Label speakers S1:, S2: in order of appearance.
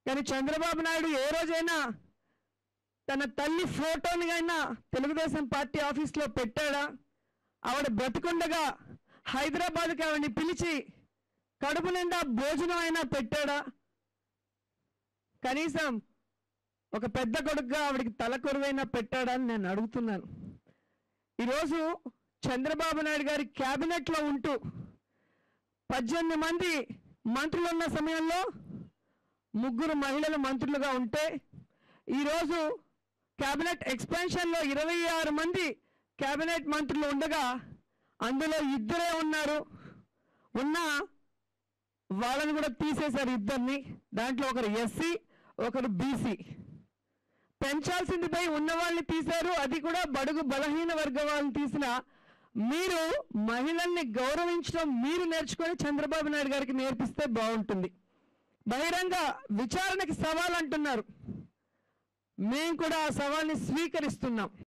S1: కానీ చంద్రబాబు నాయుడు ఏ రోజైనా తన తల్లి ఫోటోని అయినా తెలుగుదేశం పార్టీ ఆఫీస్లో పెట్టాడా ఆవిడ బ్రతికుండగా హైదరాబాద్కి ఆవిడని పిలిచి కడుపు నిండా భోజనం అయినా పెట్టాడా కనీసం ఒక పెద్ద కొడుకుగా ఆవిడకి తల కొరువైనా పెట్టాడని నేను అడుగుతున్నాను ఈరోజు చంద్రబాబు నాయుడు గారి క్యాబినెట్లో ఉంటూ పద్దెనిమిది మంది మంత్రులు ఉన్న సమయంలో ముగ్గురు మహిళలు మంత్రులుగా ఉంటే ఈరోజు క్యాబినెట్ ఎక్స్పాన్షన్లో ఇరవై ఆరు మంది క్యాబినెట్ మంత్రులు ఉండగా అందులో ఇద్దరే ఉన్నారు ఉన్న వాళ్ళని కూడా తీసేశారు ఇద్దరిని దాంట్లో ఒకరు ఎస్సీ ఒకరు బీసీ పెంచాల్సింది పోయి ఉన్న వాళ్ళని తీశారు అది కూడా బడుగు బలహీన వర్గ వాళ్ళని తీసిన మీరు మహిళల్ని గౌరవించడం మీరు నేర్చుకొని చంద్రబాబు నాయుడు గారికి నేర్పిస్తే బాగుంటుంది బహిరంగ విచారణకి సవాల్ అంటున్నారు మేము కూడా ఆ సవాల్ని స్వీకరిస్తున్నాం